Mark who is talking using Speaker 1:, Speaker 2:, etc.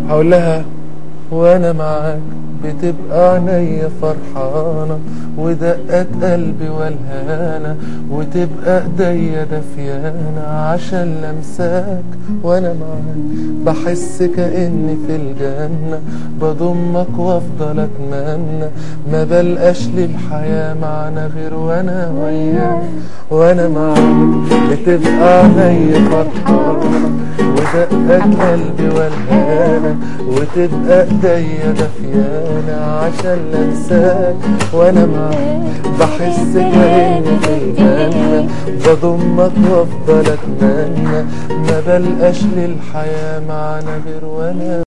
Speaker 1: هقول لها وانا معاك بتبقى عينيا فرحانة ودقات قلبي والهانة وتبقى ايديا دفيانة عشان لمساك وانا معاك بحس كأني في الجنة بضمك وافضل اتمنى ما بلقاش للحياة معنى غير وانا وياك وانا معاك بتبقى عينيا فرحانة ودقات قلبي والهانة وتبقى ايديا دفيانة عشان لمساك وانا معاك بحس كأني في الجنة بضمك وافضل اتمنى ما بلقاش للحياة معنى غير وانا